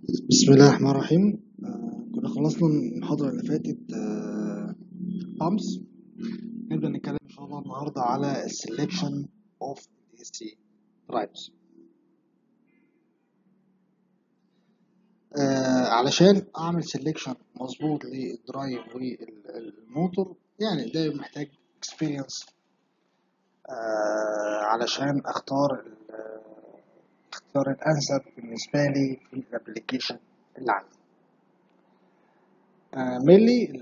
بسم الله الرحمن الرحيم آه كنا خلصنا المحاضرة اللي فاتت آه أمس نبدأ نتكلم إن شاء الله النهاردة على ال selection of DSC drives آه علشان أعمل selection مظبوط للدرايف والموتور يعني ده محتاج experience آه علشان أختار الاختيار الأنسب بالنسبة لي في الابليكيشن اللي عندي آه mainly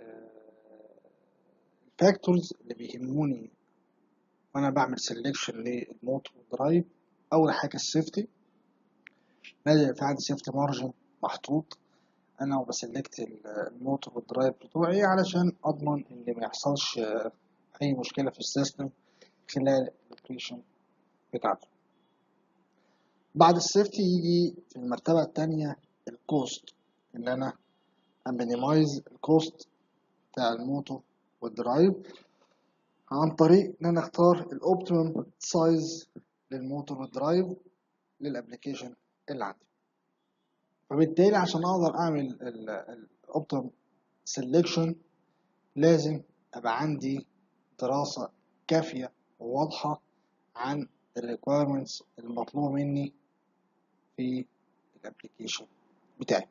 الفاكتورز اللي بيهموني وانا بعمل سelection للموتور درايف اول حاجه السيفتي لازم يبقى في عندي سيفتي مارجن محطوط انا وبسلكت الموتور والدرايف بتوعي علشان اضمن ان ما يحصلش اي مشكله في السيستم خلال الاوبريشن بتاعته بعد السيفتي يجي في المرتبه الثانيه الكوست ان انا امينيمايز الكوست بتاع الموتور والدرايف عن طريق ان انا اختار الاوبتيمم سايز للموتور والدرايف للابليكيشن اللي عندي فبالتالي عشان اقدر اعمل الاوبتيمم سيلكشن لازم ابقى عندي دراسة كافية وواضحة عن الريكويرمنتس المطلوبة مني في الابليكيشن بتاعي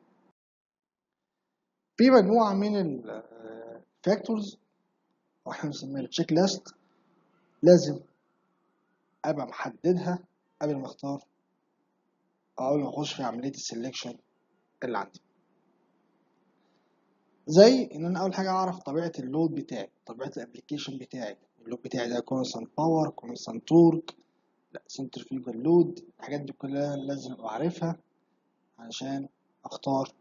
في مجموعة من الفاكتورز واحنا بنسميها التشيك ليست لازم ابقى محددها قبل ما اختار او قبل ما اخش في عملية السلكشن اللي عندي زي ان انا اول حاجة اعرف طبيعة اللود بتاعي طبيعة الابليكيشن بتاعي اللود بتاعي ده كونستانت باور كونستانت تورك لا سنترفيوجال لود الحاجات دي كلها لازم ابقى عارفها علشان اختار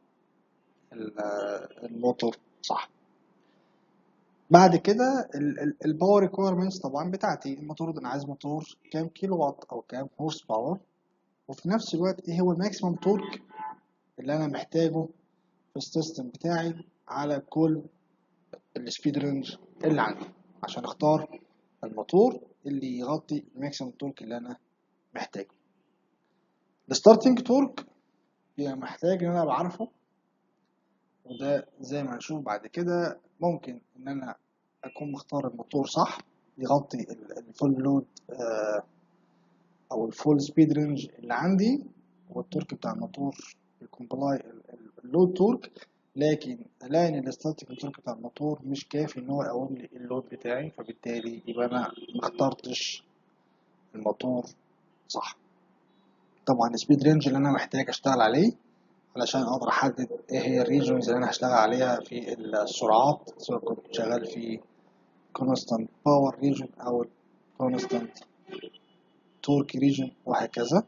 الموتور صح بعد كده الباور ريكويرمنتس طبعا بتاعتي الموتور ده انا عايز موتور كام كيلو وات او كام هورس باور وفي نفس الوقت ايه هو الماكسيمم تورك اللي انا محتاجه في السيستم بتاعي على كل السبيد رينج اللي عندي عشان اختار الموتور اللي يغطي الماكسيمم تورك اللي انا محتاجه الستارتنج تورك بيبقى محتاج ان انا ابقى عارفه وده زي ما هنشوف بعد كده ممكن ان انا اكون مختار الموتور صح يغطي الفول لود او الفول سبيد رينج اللي عندي والتورك بتاع الموتور الكومبلاي اللود تورك لكن الاقي ان الستاتيك تورك بتاع الموتور مش كافي ان هو يقوم لي اللود بتاعي فبالتالي يبقى انا مخترتش الموتور صح طبعا السبيد رينج اللي انا محتاج اشتغل عليه علشان اقدر احدد ايه هي الريجونز اللي انا هشتغل عليها في السرعات سواء كنت شغال في constant باور ريجن او constant تورك ريجن وهكذا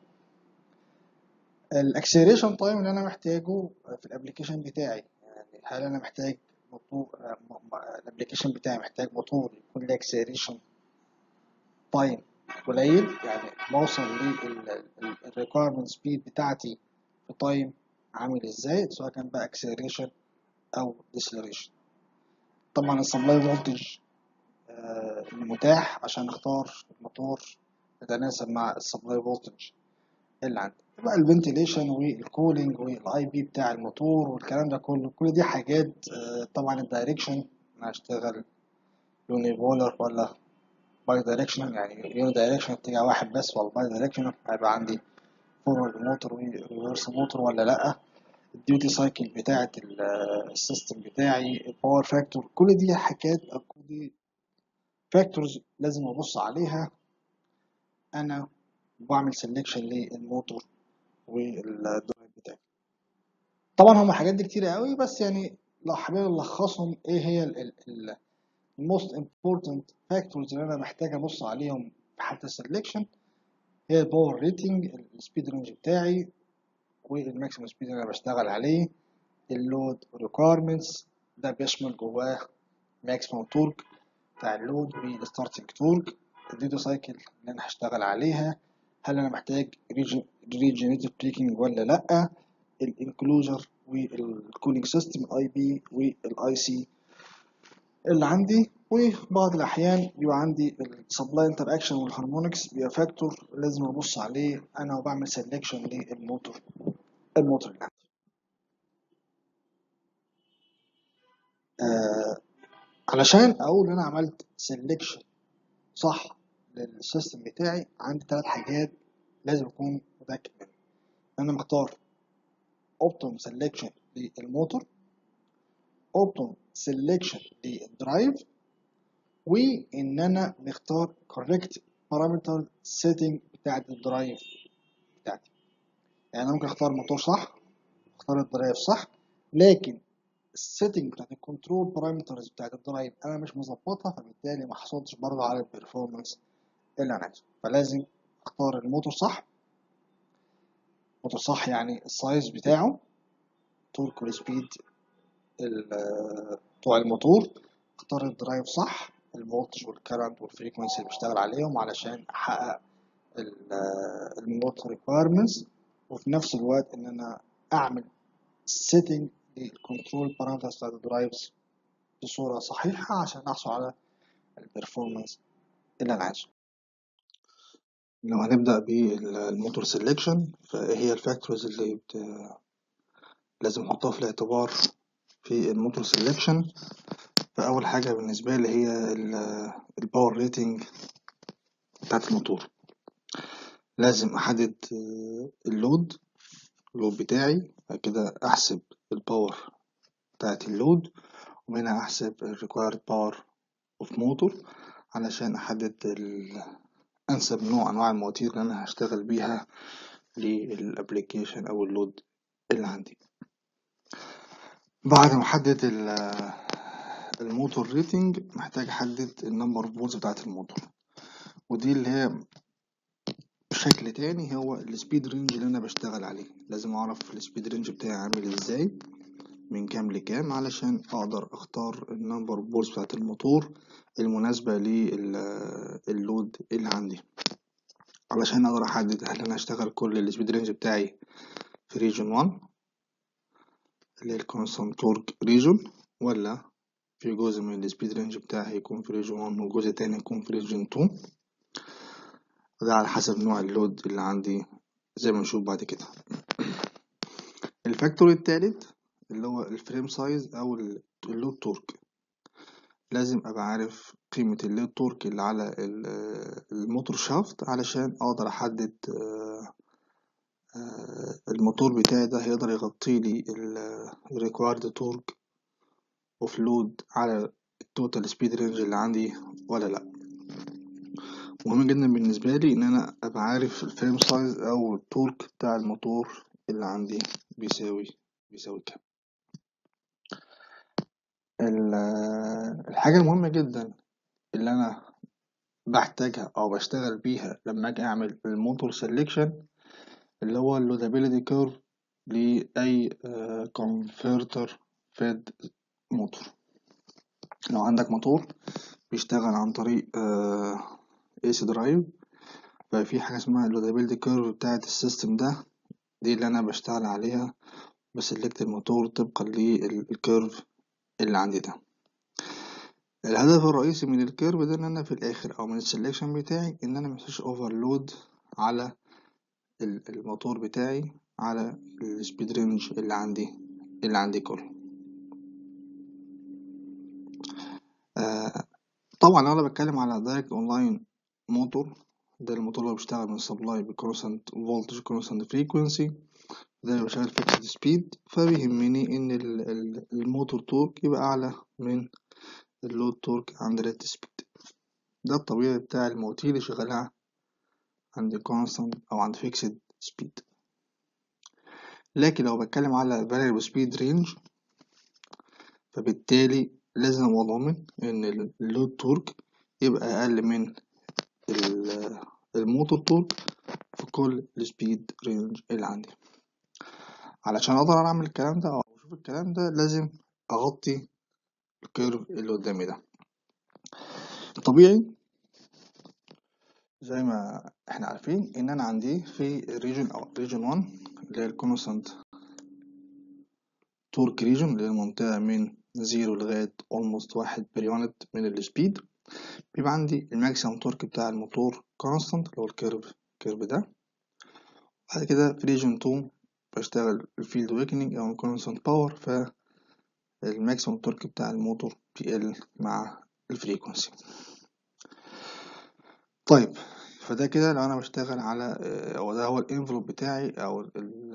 الاكسلريشن تايم اللي انا محتاجه في الابلكيشن بتاعي يعني هل انا محتاج موتور الابلكيشن بتاعي محتاج موتور يكون له اكسلريشن تايم قليل يعني بوصل للريكويرمنت سبيد بتاعتي في تايم عامل ازاي سواء كان بقى اكسلريشن او ديسلريشن طبعا السبلاي فولتج المتاح عشان اختار الموتور يتناسب مع السبلاي فولتج اللي عندي بقى الفنتيليشن والكولينج والاي بي بتاع الموتور والكلام ده كله كل دي حاجات طبعا الدايركشن انا هشتغل يونيبولر ولا باي دايركشن يعني يوني دايركشن اتجاه واحد بس ولا باي دايركشن هيبقى عندي فورورد موتور وريفرس موتور ولا لا الديوتي سايكل بتاعة السيستم بتاعي الباور فاكتور كل دي حاجات او كل دي فاكتورز لازم ابص عليها انا بعمل سelection للموتور والدرايف بتاعي طبعا هما حاجات دي كتيرة قوي بس يعني لو حابين نلخصهم ايه هي ال most important factors اللي انا محتاج ابص عليهم في حالة السلكشن هي الباور ريتنج السبيد رينج بتاعي والماكسيمم سبيد اللي انا بشتغل عليه اللود ريكويرمنتس ده بيشمل جواه ماكسيمم تورك بتاع اللود والستارتنج تورك الديتو سايكل اللي انا هشتغل عليها هل انا محتاج ريجنريتيف بريكنج ولا لا الانكلوجر والكولينج سيستم الاي بي والاي سي اللي عندي وبعض الأحيان بيبقى عندي السبلاي انتر اكشن والهارمونكس بيبقى فاكتور لازم أبص عليه أنا وبعمل سelection للموتور الموتور اللي عندي آه علشان اقول انا عملت سelection صح للسيستم بتاعي عندي ثلاث حاجات لازم اكون متاكد منها انا مختار اوبتيمم سelection للموتور اوبتيمم سelection للدرايف وان انا مختار correct parameter setting بتاعت الدرايف بتاعتي يعني انا ممكن اختار موتور صح اختار الدرايف صح لكن السيتنج بتاعت الكنترول بارامترز بتاعت الدرايف انا مش مظبطها فبالتالي ما حصلتش برضه على البرفورمانس اللي انا عايزه فلازم اختار الموتور صح موتور صح يعني السايز بتاعه تورك والسبيد بتوع الموتور اختار الدرايف صح الفولتج والكرنت والفريكونسي اللي بشتغل عليهم علشان احقق الموتور ريكويرمنتس وفي نفس الوقت ان انا اعمل سيتنج للكنترول بارامترز بتاعت الدرايفز بصورة صحيحة عشان احصل على البرفورمانس اللي انا عايزه لو هنبدأ بالموتور سيلكشن فايه هي الفاكتورز اللي بت... لازم نحطها في الاعتبار في الموتور سيلكشن فأول حاجة بالنسبة لي هي الباور ريتنج بتاعت الموتور لازم أحدد اللود اللود بتاعي بعد كده أحسب الباور بتاعت اللود وهنا أحسب الريكوايرد باور اوف موتور علشان أحدد أنسب نوع أنواع المواتير اللي أنا هشتغل بيها للأبليكيشن أو اللود اللي عندي بعد ما أحدد الموتور ريتنج محتاج أحدد النمبر اوف بولز بتاعت الموتور ودي اللي هي بشكل تاني هو السبيد رينج اللي أنا بشتغل عليه لازم أعرف السبيد رينج بتاعي عامل إزاي من كام لكام علشان أقدر أختار النمبر اوف بولز بتاعت الموتور المناسبة للود اللي عندي علشان أقدر أحدد هل أنا هشتغل كل السبيد رينج بتاعي في ريجون 1 اللي هي الكونستانت تورك ريجون ولا في جزء من السبيد رينج بتاعي هيكون في ريجون 1 وجزء تاني يكون في ريجون 2 ده على حسب نوع اللود اللي عندي زي ما نشوف بعد كده الفاكتور التالت اللي هو الفريم سايز أو اللود تورك لازم أبقى عارف قيمة اللود تورك اللي على الموتور شافت علشان أقدر أحدد الموتور بتاعي ده هيقدر يغطي لي الريكوايرد تورك اوف لود على التوتال سبيد رينج اللي عندي ولا لا مهم جدا بالنسبة لي ان انا ابقى عارف الفريم سايز او التورك بتاع الموتور اللي عندي بيساوي بيساوي كام الحاجة المهمة جدا اللي انا بحتاجها او بشتغل بيها لما اجي اعمل الموتور سيلكشن اللي هو اللودابيلتي كيرف لأي كونفرتر فيد موتور لو عندك موتور بيشتغل عن طريق ايس درايف ففي حاجة اسمها اللودابيلتي كيرف بتاعة السيستم ده دي اللي أنا بشتغل عليها بسلكت الموتور طبقا للكيرف اللي عندي ده الهدف الرئيسي من الكيرف ده ان انا في الاخر او من السلكشن بتاعي ان انا مفيش اوفرلود على الموتور بتاعي على السبيد رينج اللي عندي اللي عندي كله آه طبعا لو انا بتكلم على دايركت اونلاين موتور ده الموتور اللي بيشتغل من سبلاي بكونستانت فولتج كونستانت فريكوينسي ده اللي بشغل فيكسد سبيد فبيهمني ان الموتور تورك يبقى اعلى من اللود تورك عند ريت سبيد ده الطبيعي بتاع المواتير اللي شغالها عند constant أو عند fixed speed لكن لو بتكلم على variable speed range فبالتالي لازم أبقى ضامن إن اللود تورك يبقى أقل من الموتور تورك في كل السبيد رينج اللي عندي علشان أقدر أعمل الكلام ده أو أشوف الكلام ده لازم أغطي الكيرف اللي قدامي ده طبيعي زي ما احنا عارفين ان انا عندي في ريجن او ريجن 1 اللي هي الكونستانت تورك ريجن اللي هي المنطقة من زيرو لغاية almost واحد بير يونت من السبيد بيبقى عندي الماكسيمم تورك بتاع الموتور كونستانت اللي هو الكيرف الكيرف ده بعد كده في ريجن 2 بشتغل الفيلد ويكنينج او الكونستانت باور ف الماكسيموم تورك بتاع الموتور بيقل مع الفريكونسي طيب فده كده لو انا بشتغل على او ده هو الانفلوب بتاعي او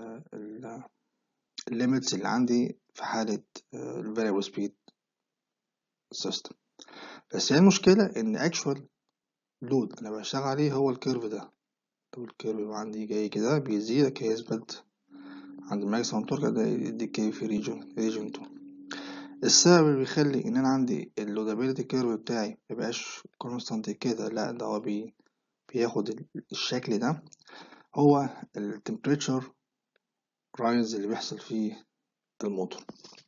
الليميتس اللي عندي في حالة الفاريبل سبيد سيستم بس هي المشكلة ان اكشوال لود انا بشتغل عليه هو الكيرف ده لو الكيرف يبقى عندي جاي كده بيزيد كده يثبت عند الماكسيموم تورك ده يدي كي في ريجون ريجون 2 السبب اللي بيخلي ان انا عندي اللودابيلتي كيرف بتاعي ميبقاش كونستانت كده لا ده هو بي بياخد الشكل ده هو التمبريتشر رايز اللي بيحصل فيه الموتور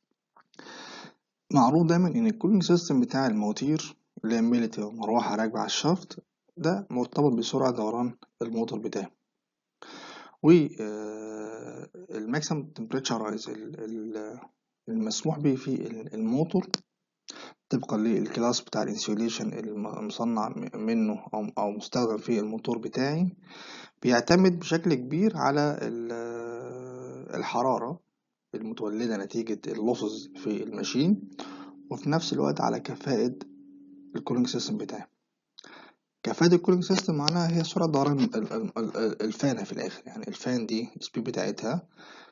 معروف دايما ان الكولينج سيستم بتاع المواتير اللي هي ميلتي ومروحة راكبة على الشافت ده مرتبط بسرعة دوران الموتور بتاعي و الماكسيمم تمبريتشر رايز المسموح به في الموتور طبقا للكلاس بتاع الانسيوليشن المصنع منه او او مستخدم في الموتور بتاعي بيعتمد بشكل كبير على الحرارة المتولدة نتيجة اللوسز في الماشين وفي نفس الوقت على كفاءة الكولينج سيستم بتاعي كفاءة الكولينج سيستم معناها هي سرعة دوران الفانة في الآخر يعني الفان دي السبيد بتاعتها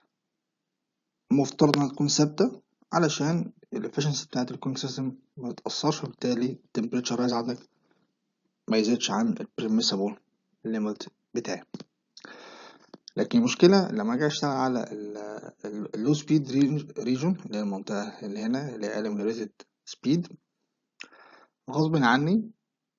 مفترض انها تكون ثابتة علشان الافشنسي بتاعت الكولينج سيستم ما تتأثرش وبالتالي التمبريتشر رايز عندك ما يزيدش عن البريميسابل ليميت بتاعي لكن المشكلة لما اجي اشتغل على اللو سبيد ريجون اللي هي المنطقة اللي هنا اللي هي اقل من ريتد سبيد غصب عني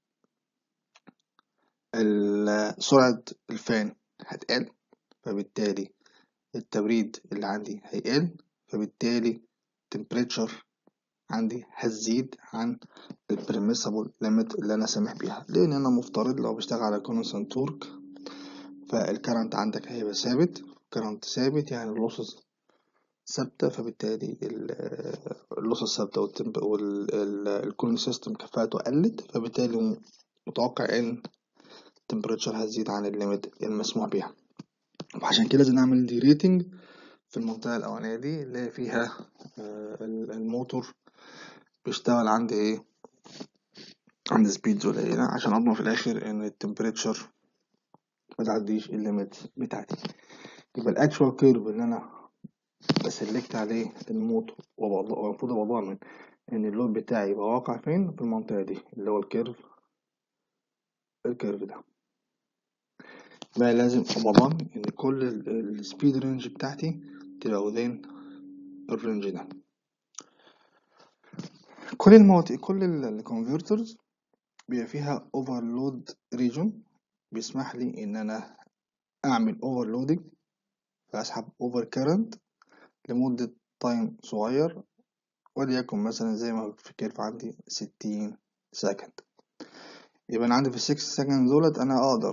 سرعة الفان هتقل فبالتالي التبريد اللي عندي هيقل فبالتالي temperature عندي هتزيد عن البريميسابل ليميت اللي انا سامح بيها لان انا مفترض لو بشتغل على كونستانت تورك فالكرنت عندك هيبقى ثابت كرنت ثابت يعني اللوسز ثابتة فبالتالي اللوسز ثابتة والكولينج سيستم كفاءته قلت فبالتالي متوقع ان التمبريتشر هتزيد عن الليميت المسموح بيها وعشان كده لازم نعمل دي ريتنج في المنطقة الأولانية دي اللي فيها الموتور بيشتغل عند ايه عند سبيدز قليلة عشان أضمن في الآخر إن التمبريتشر متعديش الليميت بتاعتي يبقى الأكشوال كيرف اللي أنا بسلكت عليه الموتور والمفروض أبقى ضامن إن اللود بتاعي يبقى واقع فين في المنطقة دي اللي هو الكيرف الكيرف ده بقى لازم ابقى ضامن ان كل السبيد رينج بتاعتي تبقى وذين الرينج ده كل المواتي كل الكونفرترز بيبقى فيها اوفرلود ريجون بيسمح لي ان انا اعمل اوفرلودنج فاسحب اوفر كارنت لمدة تايم صغير وليكن مثلا زي ما في الكيرف عندي ستين سكند يبقى انا عندي في السكس سكند دولت انا اقدر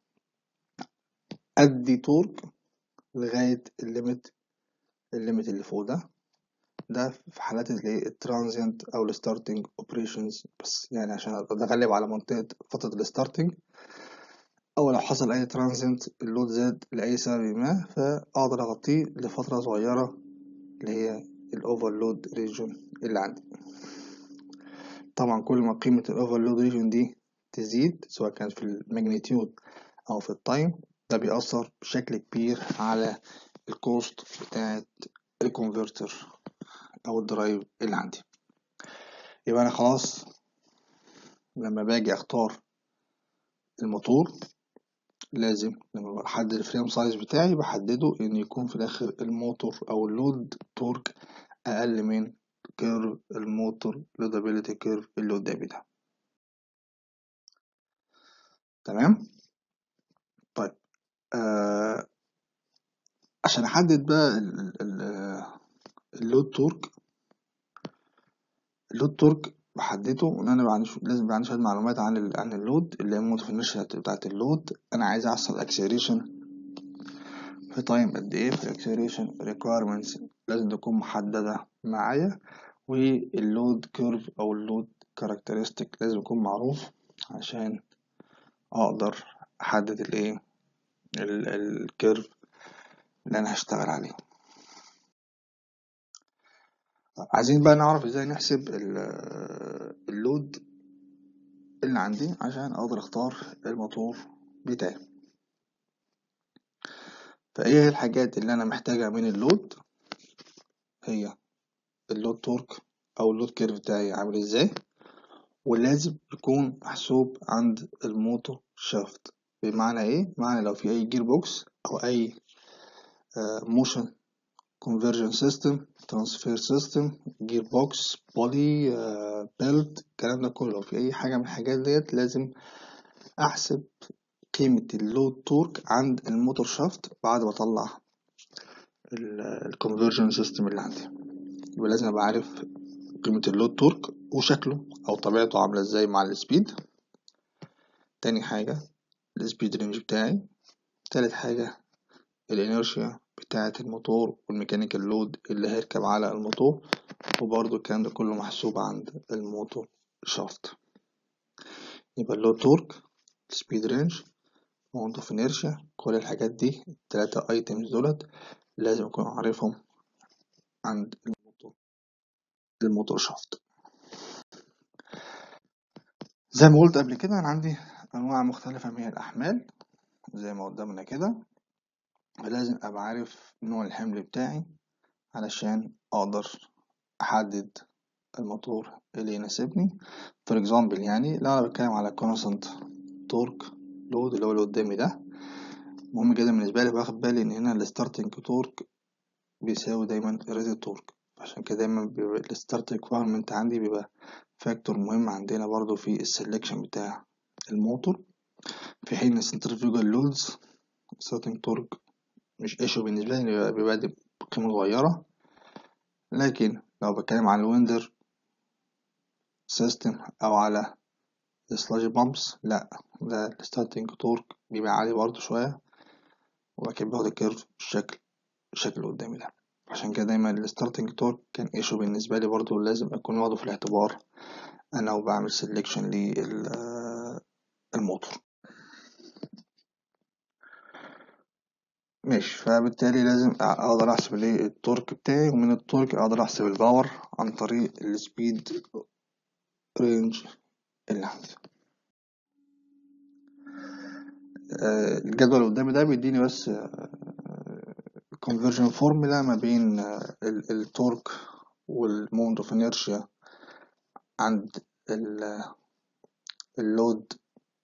ادي تورك لغاية الليميت الليميت اللي فوق ده ده في حالات اللي الترانزيانت او الستارتنج اوبريشنز بس يعني عشان اتغلب على منطقة فترة الستارتنج او لو حصل اي ترانزيانت اللود زاد لاي سبب ما فاقدر اغطيه لفترة صغيرة اللي هي الاوفرلود ريجون اللي عندي طبعا كل ما قيمة الاوفرلود ريجون دي تزيد سواء كانت في الماجنتيود او في التايم ده بيأثر بشكل كبير على الكوست بتاعت الكونفرتر او الدرايف اللي عندي يبقى انا خلاص لما باجي اختار الموتور لازم لما بحدد الفريم سايز بتاعي بحدده ان يكون في الاخر الموتور او اللود تورك اقل من كيرف الموتور لودابيلتي كيرف اللي قدامي ده تمام طيب آه عشان احدد بقى اللود تورك اللود تورك بحدده ان انا بعد لازم يبقى عندي شويه معلومات عن ال عن اللود اللي هي الموديفينيشن بتاعت اللود انا عايز احصل اكسلريشن في تايم قد ايه في الاكسلريشن ريكويرمنتس لازم تكون محدده معايا واللود كيرف او اللود كاركترستيك لازم يكون معروف عشان اقدر احدد الايه الكيرف اللي انا هشتغل عليه عايزين بقى نعرف ازاي نحسب ال- اللود اللي عندي عشان اقدر اختار الموتور بتاعي فايه هي الحاجات اللي انا محتاجها من اللود هي اللود تورك او اللود كيرف بتاعي عامل ازاي ولازم يكون محسوب عند الموتور شافت بمعنى ايه بمعنى لو في اي جير بوكس او اي موشن conversion system transfer system gear box body uh, belt الكلام ده كله لو في اي حاجه من الحاجات ديت لازم احسب قيمه اللود تورك عند الموتور شافت بعد ما اطلع الكونفرجن سيستم اللي عندي يبقى لازم ابقى عارف قيمه اللود تورك وشكله او طبيعته عامله ازاي مع السبيد تاني حاجه السبيد رينج بتاعي تالت حاجه الانيرشيا بتاعة الموتور والميكانيكال لود اللي هيركب على الموتور وبرضو الكلام ده كله محسوب عند الموتور شافت يبقى اللود تورك سبيد رينج مونت اوف انيرشيا كل الحاجات دي التلاتة ايتمز دولت لازم اكون عارفهم عند الموتور الموتور شافت زي ما قلت قبل كده انا عندي انواع مختلفة من الاحمال زي ما قدامنا كده فلازم ابقى عارف نوع الحمل بتاعي علشان اقدر احدد الموتور اللي يناسبني فور اكزامبل يعني لو انا بتكلم على كونستانت تورك لود اللي هو اللي قدامي ده مهم جدا بالنسبه لي باخد بالي ان هنا الستارتنج تورك بيساوي دايما الريتد تورك عشان كده دايما بيبقى الستارتنج ريكويرمنت عندي بيبقى فاكتور مهم عندنا برضو في السلكشن بتاع الموتور في حين السنترفيوجال لودز ستارتنج تورك مش ايشو بالنسبه لي بيبقى بادئ بقيمه صغيره لكن لو بتكلم عن الويندر سيستم او على السلاج بامبس لا ده الستارتنج تورك بيبقى عالي برضه شويه وبعد باخد الكيرف بالشكل الشكل اللي قدامي ده عشان كده دايما الستارتنج تورك كان ايشو بالنسبه لي برضه لازم اكون واخده في الاعتبار انا وبعمل سيلكشن للموتور ماشي فبالتالي لازم اقدر احسب الايه التورك بتاعي ومن التورك اقدر احسب الباور عن طريق السبيد رينج اللي عندي آه، الجدول اللي قدامي ده بيديني بس conversion فورمولا ما بين آه، ال- التورك والمومنت اوف انيرشيا عند ال- اللود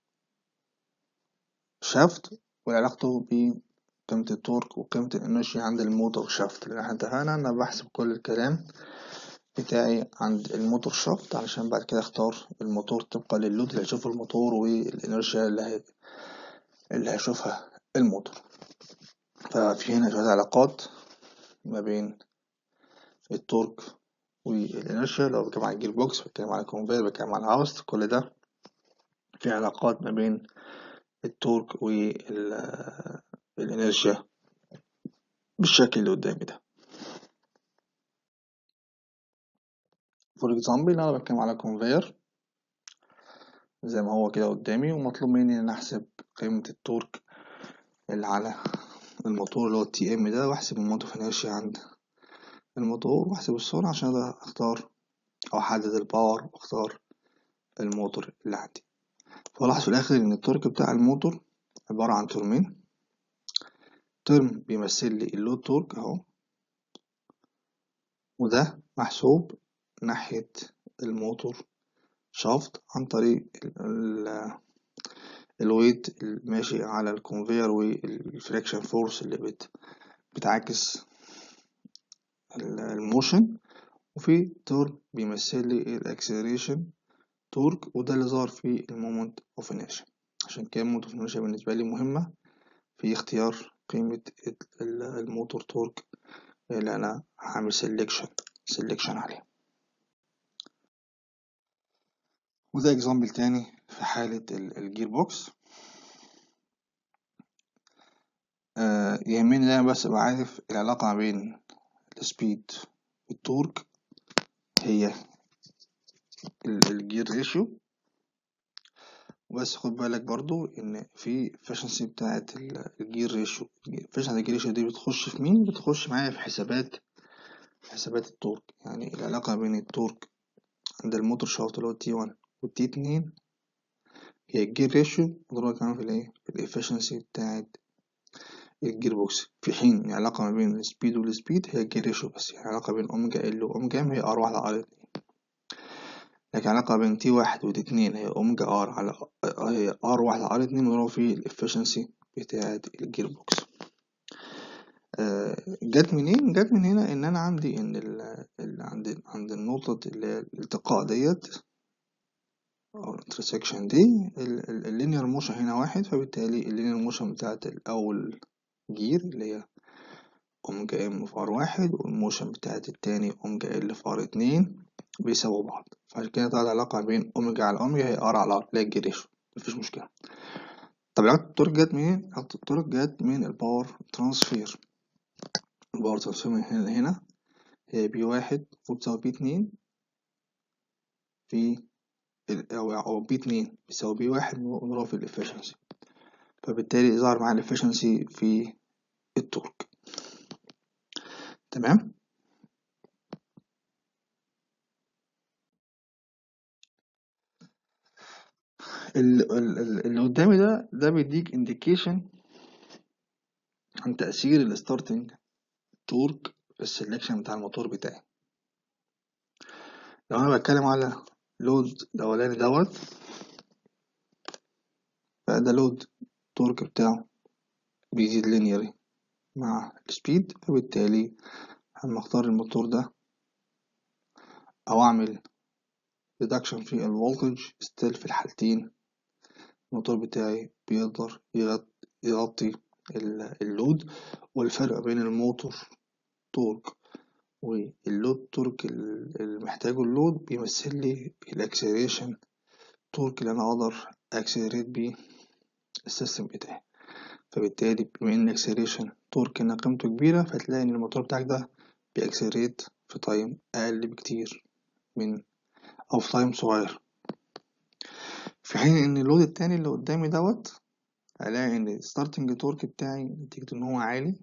شافت وعلاقته بقيمة التورك وقيمة الانرشيا عند الموتور شافت لان احنا اتفقنا انا بحسب كل الكلام بتاعي عند الموتور شافت علشان بعد كده اختار الموتور طبقا للود اللي هيشوفه الموتور والانرشيا اللي هي اللي هيشوفها الموتور ففي هنا شوية علاقات ما بين التورك والانرشيا لو بتكلم على الجير بوكس بتكلم على الكونفير بتكلم على الهاوست كل ده في علاقات ما بين التورك والانرشيا بالشكل اللي قدامي ده فور اكزامبل انا بتكلم على كونفير زي ما هو كده قدامي ومطلوب مني ان انا احسب قيمة التورك اللي على الموتور اللي هو التي ام ده واحسب المومنت اوف انرشيا عند الموتور واحسب السرعة عشان اقدر اختار او احدد الباور واختار الموتور اللي عندي فلاحظ في الاخر ان التورك بتاع الموتور عبارة عن ترمين ترم بيمثل لي اللود تورك اهو وده محسوب ناحية الموتور شافت عن طريق الويت الماشي على الكونفير والفريكشن فورس اللي بت بتعكس الموشن وفي تورك بيمثل لي الاكسلريشن تورك وده اللي ظهر في المومنت اوف انيرشيا عشان كده المومنت اوف انيرشيا بالنسبة لي مهمة في اختيار قيمة الموتور تورك اللي أنا هعمل سيلكشن سيلكشن عليه وده اكزامبل تاني في حالة الجير بوكس آه يهمني دايما بس ابقى عارف العلاقة ما بين السبيد والتورك هي الجير ريشيو بس خد بالك برضو ان في efficiency بتاعة الجير ريشيو efficiency الجير ريشيو دي بتخش في مين بتخش معايا في حسابات حسابات التورك يعني العلاقة بين التورك عند الموتور شافت اللي هو تي 1 والتي 2 هي الجير ريشيو مضروبة كمان في الايه في الافشنسي بتاعت الجير بوكس في حين العلاقة ما بين السبيد والسبيد هي الجير ريشيو بس يعني العلاقة بين اوميجا ال واوميجا ام هي ار واحد على ار اتنين لكن العلاقة بين تي واحد وتي اتنين هي اوميجا ار على هي ار واحد على ار اتنين مضروبة في الافشنسي بتاعت الجير بوكس آه، جت منين؟ جت من هنا إن أنا عندي إن ال ال عند عند النقطة اللي هي الالتقاء ديت أو الانترسكشن دي اللينير موشن هنا واحد فبالتالي اللينير موشن بتاعت الأول جير اللي هي أوميجا إم في آر واحد والموشن بتاعت التاني أوميجا إل في آر اتنين بيساووا بعض فعشان كده طلعت العلاقة بين أوميجا على أوميجا هي آر على آر اللي هي الجير ريشيو مفيش مشكلة طب علاقة التورك جت منين؟ علاقة التورك جت من الباور ترانسفير الباور ترانسفير من هنا لهنا هي بي واحد وبتساوي بي اتنين في ال- أو أو بي اتنين بيساوي بي واحد مضروب في الإفشنسي فبالتالي ظهر معايا الإفشنسي في التورك تمام ال- ال- ال- اللي قدامي ده ده بيديك انديكيشن عن تأثير الستارتنج تورك في السلكشن بتاع الموتور بتاعي لو أنا بتكلم على لود الأولاني دوت فده لود التورك بتاعه بيزيد لينيري مع السبيد فبالتالي لما اختار الموتور ده او اعمل ريدكشن في الفولتج ستيل في الحالتين الموتور بتاعي بيقدر يغط- يغطي ال- اللود والفرق بين الموتور تورك واللود تورك ال- اللي محتاجه اللود بيمثل لي الاكسلريشن تورك اللي انا اقدر اكسلريت بيه السيستم بتاعي فبالتالي بما ان الاكسلريشن تورك هنا قيمته كبيرة فتلاقي ان الموتور بتاعك ده بيأكسلريت في تايم اقل بكتير من او في تايم صغير في حين ان اللود التاني اللي قدامي دوت هلاقي ان الستارتنج تورك بتاعي نتيجة ان هو عالي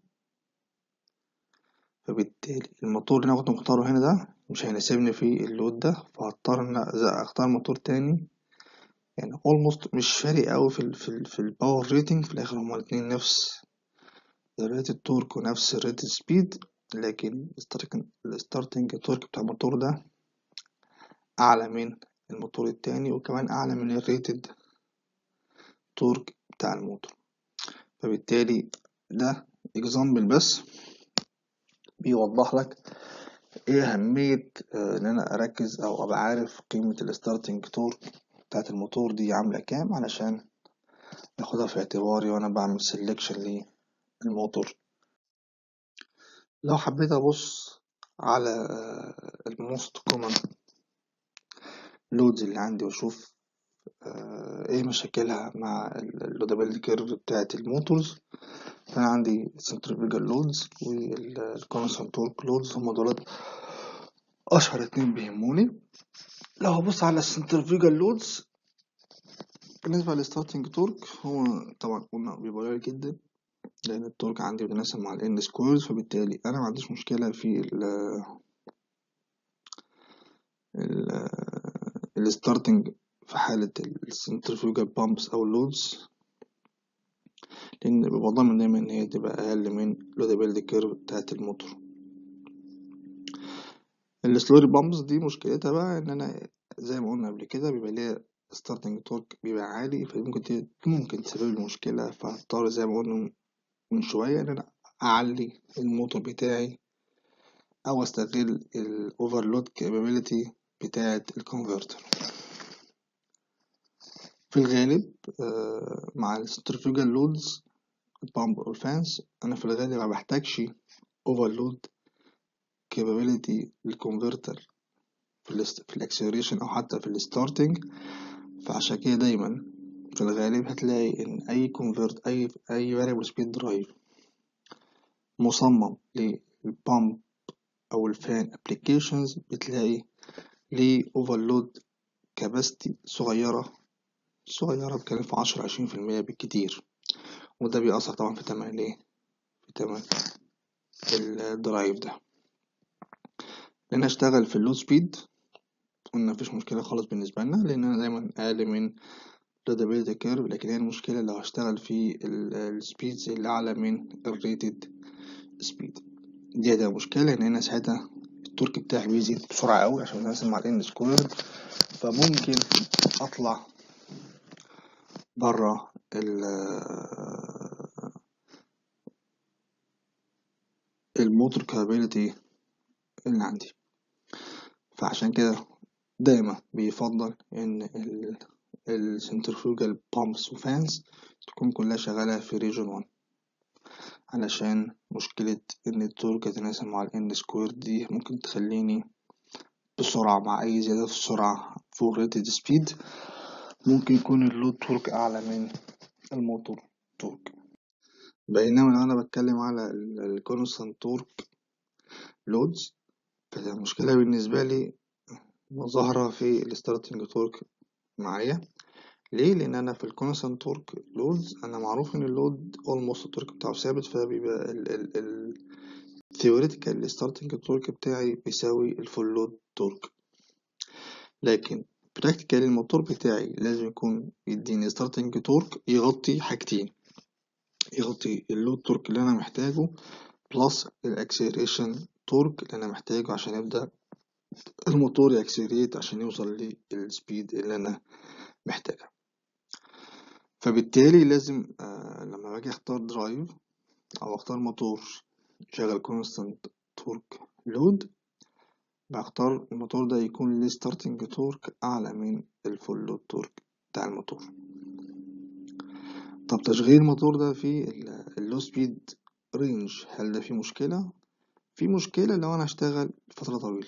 فبالتالي الموتور اللي انا كنت مختاره هنا ده مش هيناسبني في اللود ده فهضطر ان أنا إذا اختار موتور تاني يعني almost مش فارق اوي في ال في ال في الباور ريتنج في الاخر هما الاتنين نفس ريت التورك ونفس ريت السبيد لكن الستارتنج تورك بتاع الموتور ده اعلى من الموتور التاني وكمان اعلى من الريتد تورك بتاع الموتور فبالتالي ده اكزامبل بس بيوضح لك ايه اهمية آه، ان انا اركز او ابقى عارف قيمة الستارتنج تورك بتاعت الموتور دي عاملة كام علشان اخدها في اعتباري وانا بعمل سيلكشن للموتور لو حبيت ابص على الموست كومن لودز اللي عندي واشوف آه، ايه مشاكلها مع اللودابيلتي كيرف بتاعت الموتورز فانا عندي centrifugal لودز والكونستانت تورك لودز هما دولت اشهر اتنين بيهموني لو هبص على السنترفيجال لودز بالنسبة للستارتنج تورك هو طبعا قلنا بيبقى قليل جدا لأن التورك عندي بيتناسب مع ال n سكويرز فبالتالي أنا ما عنديش مشكلة في ال ال الستارتنج في حالة السنترفيوجال بامبس أو اللودز لأن ببقى ضامن دايما إن هي تبقى أقل من لودابيلتي كيرف بتاعت الموتور السلوري بامبس دي مشكلتها بقى إن أنا زي ما قلنا قبل كده بيبقى ليها ستارتنج تورك بيبقى عالي فممكن ت- ممكن تسبب لي مشكلة فهضطر زي ما قلنا من شوية إن أنا أعلي الموتور بتاعي أو أستغل الأوفرلود كابابيلتي بتاعة الكونفرتر في الغالب آه، مع السنترفيوجال لودز البامب أو الفانس أنا في الغالب ما بحتاجش أوفرلود كابابيلتي للكونفرتر في ال في الاكسلريشن أو حتى في الستارتنج فعشان كده دايما في الغالب هتلاقي إن أي كونفرت أي أي variable speed drive مصمم للبامب أو الفان applications بتلاقي ليه overload capacity صغيرة صغيرة بتكلم في عشرة عشرين في المية بالكتير وده بيأثر طبعا في تمن الايه في تمن الدرايف ده ان انا اشتغل في اللو سبيد قلنا مفيش مشكلة خالص بالنسبة لنا لان انا دايما اقل من readability curve لكن هي المشكلة لو هشتغل في السبيدز اللي اعلى من الريتد سبيد دي هتبقى مشكلة لان هنا ساعتها التورك بتاعي بيزيد بسرعة قوي عشان يتناسب مع الان سكويرد فممكن اطلع برا الموتور كابابيلتي اللي عندي فعشان كده دايما بيفضل ان السنترفيوجال بامبس وفانز تكون كلها شغالة في ريجون 1 علشان مشكلة ان التورك يتناسب مع الان سكوير دي ممكن تخليني بسرعة مع اي زيادة في السرعة فوق ريتد سبيد ممكن يكون اللود تورك اعلى من الموتور تورك بينما لو انا بتكلم على الكونستانت تورك لودز فالمشكلة بالنسبة لي ظاهرة في الستارتنج تورك معايا ليه لان انا في الكونستانت تورك لودز انا معروف ان اللود اولموست التورك بتاعه ثابت فبيبقى ال ال ال theoretical الستارتنج تورك بتاعي بيساوي الفول لود تورك لكن براكتيكال الموتور بتاعي لازم يكون يديني ستارتنج تورك يغطي حاجتين يغطي اللود تورك اللي انا محتاجه بلس الاكسلريشن تورك اللي انا محتاجه عشان يبدأ الموتور يأكسلريت عشان يوصل للسبيد اللي انا محتاجها فبالتالي لازم آه لما باجي اختار درايف او اختار موتور شغل كونستانت تورك لود بختار الموتور ده يكون ليه ستارتنج تورك اعلى من الفول لود تورك بتاع الموتور طب تشغيل الموتور ده في اللو سبيد رينج هل ده فيه مشكلة في مشكلة لو انا هشتغل فترة طويلة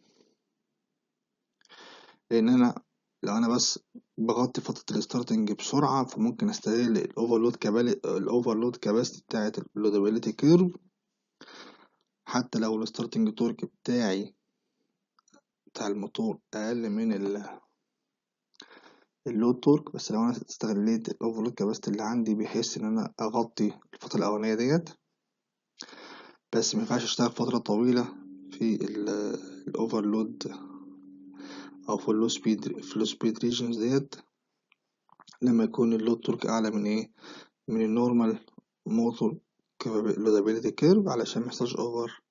لان انا لو انا بس بغطي فترة الستارتنج بسرعة فممكن استغل الاوفرلود كابالي الاوفرلود كاباسيتي بتاعة اللودابيلتي كيرف حتى لو الستارتنج تورك بتاعي بتاع الموتور اقل من ال اللود تورك بس لو انا استغليت الاوفرلود كاباسيتي اللي عندي بحيث ان انا اغطي الفترة الاولانية ديت بس مينفعش اشتغل فترة طويلة في الاوفرلود او في اللو سبيد في اللو سبيد ريجنز ديت لما يكون اللود تورك اعلى من ايه من النورمال موتور لودابيلتي كيرف علشان محصلش اوفر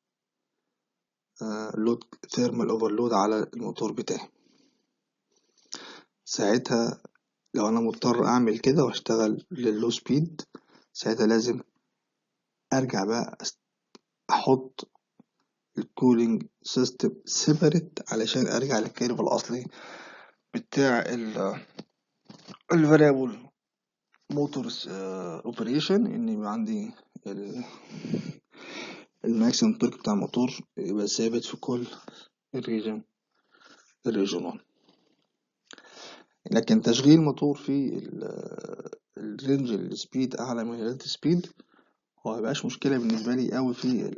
لود ثيرمال اوفرلود على الموتور بتاعي ساعتها لو انا مضطر اعمل كده واشتغل لللو سبيد ساعتها لازم ارجع بقى احط الكولينج سيستم سيبريت علشان ارجع للكيرف الاصلي بتاع ال الفاريبل موتورز اوبريشن ان يبقى عندي الماكسيمم تورك بتاع الموتور يبقى ثابت في كل الريجن الريجن 1 لكن تشغيل موتور في الرينج السبيد اعلى من الريت سبيد هو ميبقاش مشكلة بالنسبة لي أوي في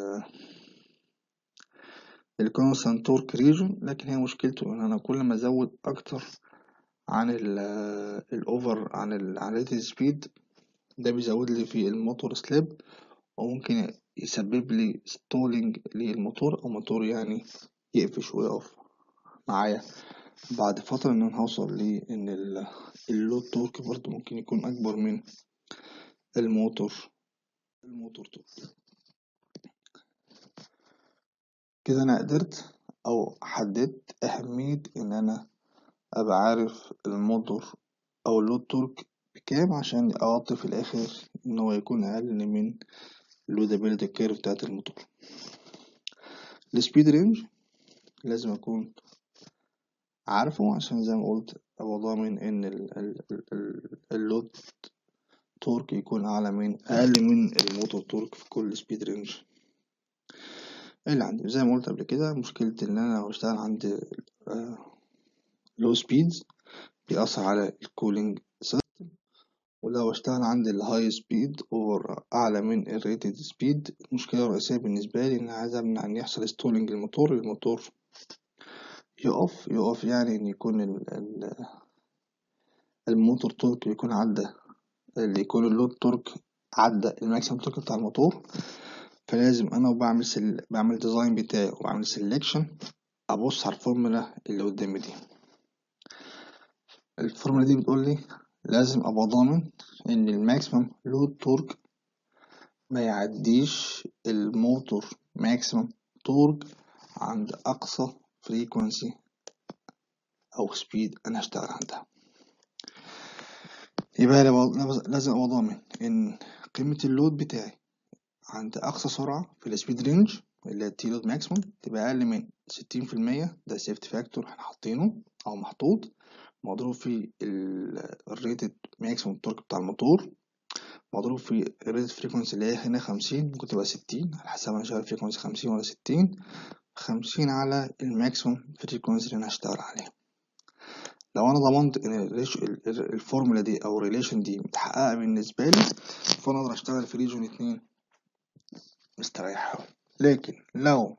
الكونستانت تورك ريجون لكن هي مشكلته ان انا كل ما ازود اكتر عن الاوفر عن ال عن الريتد سبيد ده بيزود لي في الموتور سليب وممكن يسبب لي ستولينج للموتور او موتور يعني يقفش ويقف معايا بعد فترة ان انا هوصل لان اللود تورك برضه ممكن يكون اكبر من الموتور الموتور تورك كده انا قدرت او حددت اهمية ان انا ابقى عارف الموتور او اللود تورك بكام عشان اغطي في الاخر ان هو يكون اقل من اللودابيلتي كيرف بتاعت الموتور السبيد رينج لازم اكون عارفه عشان زي ما قلت ابقى ضامن ان اللود تورك يكون اعلى من اقل من الموتور تورك في كل سبيد رينج اللي عندي زي ما قلت قبل كده مشكلة ان انا لو اشتغل عند لو سبيدز بيأثر على الكولينج سيستم ولو اشتغل عند الهاي سبيد اور اعلى من الريتد سبيد المشكلة الرئيسية بالنسبة لي ان عايز امنع ان يحصل ستولينج الموتور الموتور يقف يقف يعني ان يكون ال الموتور تورك يكون عدى اللي يكون اللود تورك عدى الماكسيمم تورك بتاع الموتور فلازم انا وبعمل سل... بعمل ديزاين بتاعي وبعمل سيلكشن ابص على الفورمولا اللي قدامي دي الفورمولا دي بتقول لي لازم ابقى ضامن ان الماكسيمم لود تورك ما يعديش الموتور ماكسيمم تورك عند اقصى فريكونسي او سبيد انا هشتغل عندها يبقى لازم ابقى ضامن ان قيمة اللود بتاعي عند اقصى سرعة في السبيد رينج اللي هي التي لود ماكسيموم تبقى اقل من ستين في المية ده سيفتي فاكتور احنا حاطينه او محطوط مضروب في الريتد ماكسيموم تورك بتاع الموتور مضروب في الريتد فريكونسي اللي هي هنا خمسين ممكن تبقى ستين على حسب انا شغال فريكونسي خمسين ولا ستين خمسين على الماكسيموم فريكونسي اللي انا هشتغل عليها لو انا ضمنت ان الفورمولا دي او الريليشن دي متحققه بالنسبه لي فانا اقدر اشتغل في ريجون اتنين مستريح لكن لو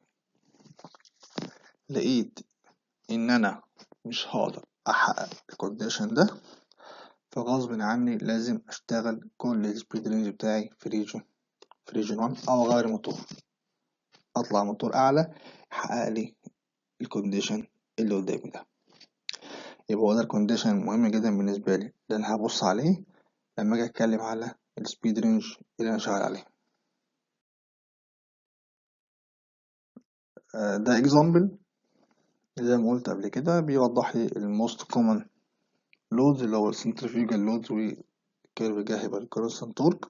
لقيت ان انا مش هقدر احقق الكونديشن ده فغصب عني لازم اشتغل كل السبيد رينج بتاعي في ريجون في ريجون 1 او اغير موتور اطلع موتور اعلى يحقق لي الكونديشن اللي قدامي ده يبقى هو ده الكونديشن مهم جدا بالنسبه لي ده انا هبص عليه لما اجي اتكلم على السبيد رينج اللي انا شغال عليه ده اكزامبل زي ما قلت قبل كده بيوضح لي الموست كومن لودز اللي هو السنترفيوجال لودز وكيرف جاهبر كونستانت تورك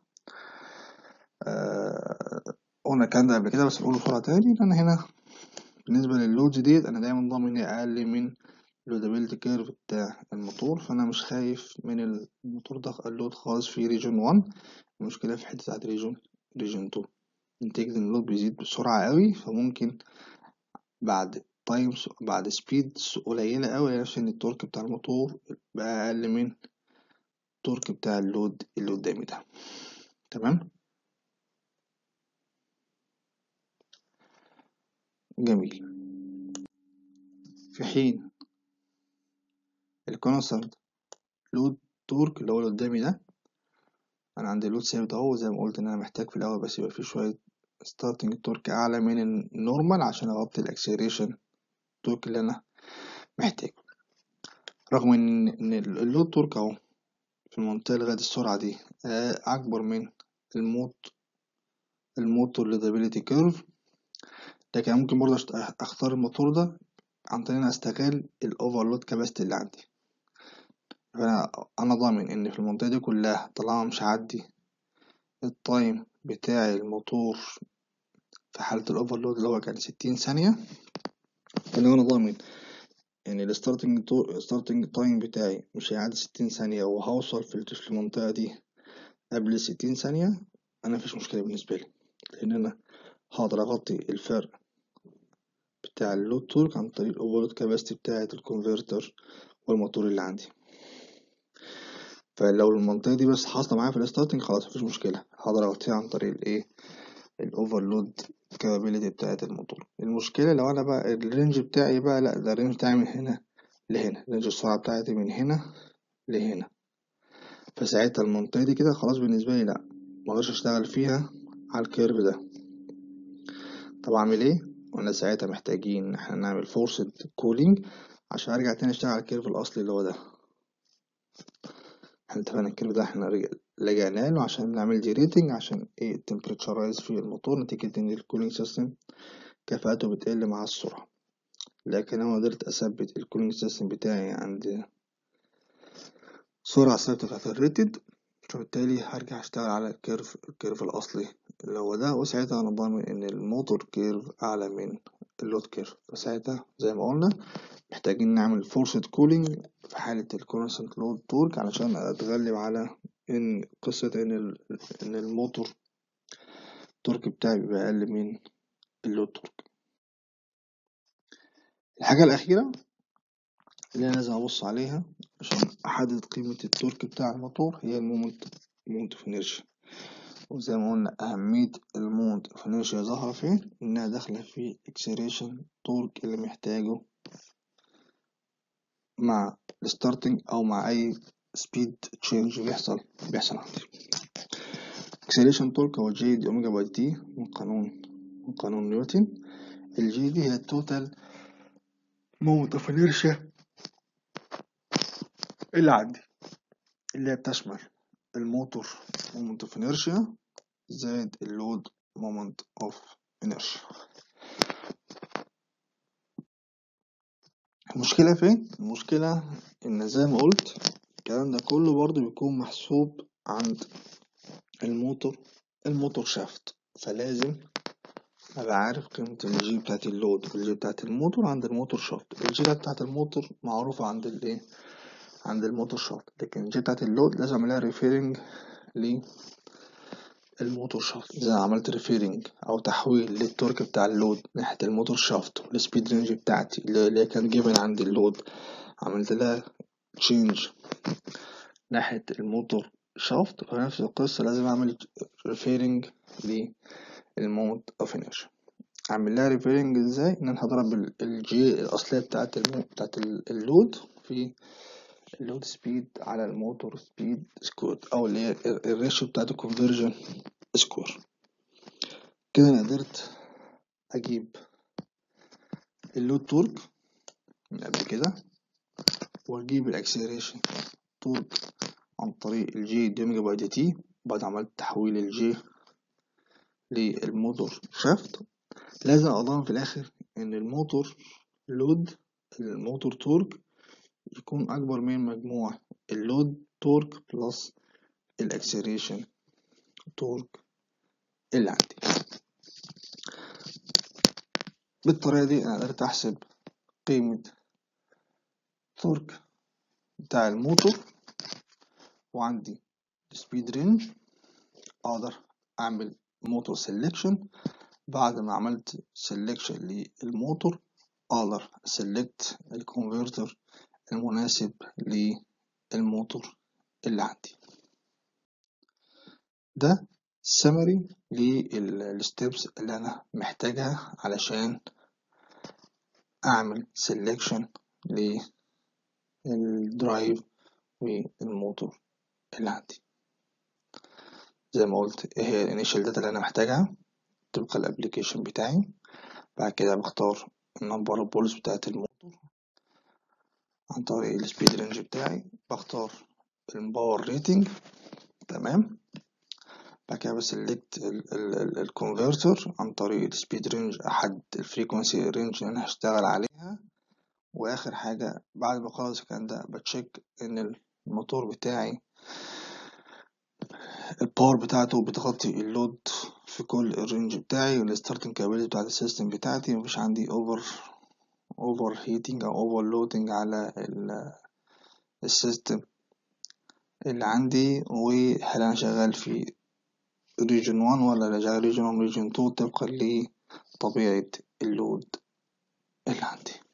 قلنا الكلام ده قبل كده بس نقوله بسرعة تاني لأن هنا بالنسبة لللودز ديت أنا دايما ضامن هي أقل من اللودابيلتي كيرف بتاع الموتور فأنا مش خايف من الموتور ده اللود خالص في ريجون 1 المشكلة في حتة بتاعت ريجون ريجون 2 نتيجة إن اللود بيزيد بسرعة قوي فممكن بعد تايم بعد سبيد قليلة قوي نفس إن التورك بتاع الموتور بقى أقل من التورك بتاع اللود اللي قدامي ده تمام جميل في حين الكونستانت لود تورك اللي هو اللي قدامي ده انا عندي لود ثابت اهو زي ما قلت ان انا محتاج في الاول بس يبقى فيه شويه ستارتنج تورك اعلى من النورمال عشان اغطي الاكسلريشن تورك اللي انا محتاجه رغم ان ان اللود تورك اهو في المنطقه لغايه السرعه دي اكبر من الموت الموتور ليدابيليتي كيرف لكن ممكن برضه اختار الموتور ده عن طريق ان انا استغل الاوفرلود كاباسيتي اللي عندي فانا انا ضامن ان في المنطقه دي كلها طالما مش هعدي التايم بتاع الموتور في حالة الأوفرلود اللي هو كان ستين ثانية فأنا أنا ضامن إن الستارتنج ستارتنج تايم بتاعي مش هيعدي ستين ثانية وهوصل في المنطقة دي قبل ستين ثانية أنا مفيش مشكلة بالنسبة لي لأن أنا هقدر أغطي الفرق بتاع اللود تورك عن طريق الأوفرلود كاباسيتي بتاعة الكونفرتر والموتور اللي عندي فلو المنطقة دي بس حاصلة معايا في الستارتنج خلاص مفيش مشكلة هقدر أغطيها عن طريق الإيه الأوفرلود كابابيلتي بتاعة الموتور المشكلة لو أنا بقى الرينج بتاعي بقى لأ ده الرينج بتاعي من هنا لهنا رينج السرعة بتاعتي من هنا لهنا فساعتها المنطقة دي كده خلاص بالنسبة لي لأ مقدرش أشتغل فيها على الكيرف ده طب أعمل إيه؟ قلنا ساعتها محتاجين إن احنا نعمل فورسد كولينج عشان أرجع تاني أشتغل على الكيرف الأصلي اللي هو ده احنا اتفقنا الكيرف ده احنا لجأنا له عشان نعمل دي ريتنج عشان ايه التمبريتشرايز في الموتور نتيجة ان الكولينج سيستم كفاءته بتقل مع السرعة لكن انا قدرت اثبت الكولينج سيستم بتاعي عند سرعة ثابتة بتاعت الريتد فبالتالي هرجع اشتغل على الكيرف الكيرف الاصلي اللي هو ده وساعتها انا ضامن ان الموتور كيرف اعلى من اللود كيرف فساعتها زي ما قلنا محتاجين نعمل فورسد كولينج في حالة الكونستنت لود تورك علشان اتغلب على ان قصة ان ان الموتور التورك بتاعي بيبقى اقل من اللود تورك الحاجة الأخيرة اللي أنا لازم أبص عليها عشان أحدد قيمة التورك بتاع الموتور هي المومنت مومنت اوف انيرشيا وزي ما قلنا أهمية المومنت اوف انيرشيا ظاهرة فين إنها داخلة في اكسلريشن تورك اللي محتاجه مع الستارتنج أو مع أي سبيد تشينج بيحصل بيحصل عندي اكسلريشن تورك هو جي دي اوميجا باي تي من قانون من قانون نيوتن الجي دي هي التوتال مومنت اوف انيرشيا اللي عندي اللي هي بتشمل الموتور مومنت اوف انيرشيا زائد اللود مومنت اوف انيرشيا المشكلة فين؟ المشكلة إن زي ما قلت الكلام ده كله برضه بيكون محسوب عند الموتور الموتور شافت فلازم أبقى عارف قيمة الجي بتاعت اللود والجي بتاعت الموتور عند الموتور شافت الجي بتاعت الموتور معروفة عند الايه عند الموتور شافت لكن الجي بتاعت اللود لازم أعملها ريفيرنج للموتور شافت إذا عملت ريفيرنج أو تحويل للتورك بتاع اللود ناحية الموتور شافت والسبيد رينج بتاعتي اللي هي كانت جيفن عند اللود عملت لها تشينج ناحية الموتور شافت فنفس القصة لازم أعمل ريفيرنج للموت أوف انيرشيا أعمل لها ريفيرنج إزاي إن أنا هضرب الجي الأصلية بتاعت المو بتاعت اللود في اللود سبيد على الموتور سبيد سكوير أو اللي هي الريشيو بتاعت الكونفرجن سكوير كده أنا قدرت أجيب اللود تورك من قبل كده وأجيب الأكسلريشن تورك عن طريق الجي دي اوميجا باي دي تي بعد عملت تحويل الجي للموتور شافت لازم اضمن في الاخر ان الموتور لود الموتور تورك يكون اكبر من مجموع اللود تورك بلس الاكسلريشن تورك اللي عندي بالطريقة دي انا قدرت احسب قيمة تورك بتاع الموتور وعندي سبيد رينج اقدر اعمل موتور سيلكشن بعد ما عملت سيلكشن للموتور اقدر سيلكت الكونفرتر المناسب للموتور اللي عندي ده سمري للستبس اللي انا محتاجها علشان اعمل سيلكشن للدرايف والموتور اللي عندي زي ما قلت ايه هي الانيشال داتا اللي انا محتاجها طبق الابليكيشن بتاعي بعد كده بختار النمبر اوف بولز بتاعت الموتور عن طريق السبيد رينج بتاعي بختار الباور ريتنج تمام بعد كده بسلكت الكونفرتر عن طريق السبيد رينج احد الفريكونسي رينج اللي انا هشتغل عليها واخر حاجة بعد ما اخلص الكلام ده بتشيك ان الموتور بتاعي الباور بتاعته بتغطي اللود في كل الرينج بتاعي والستارتنج كابيلتي بتاعت السيستم بتاعتي مفيش عندي اوفر اوفر هيتنج او اوفر لودنج على السيستم اللي عندي وهل انا شغال في ريجن 1 ولا شغال ريجن 1 ريجن 2 طبقا لطبيعة اللود اللي عندي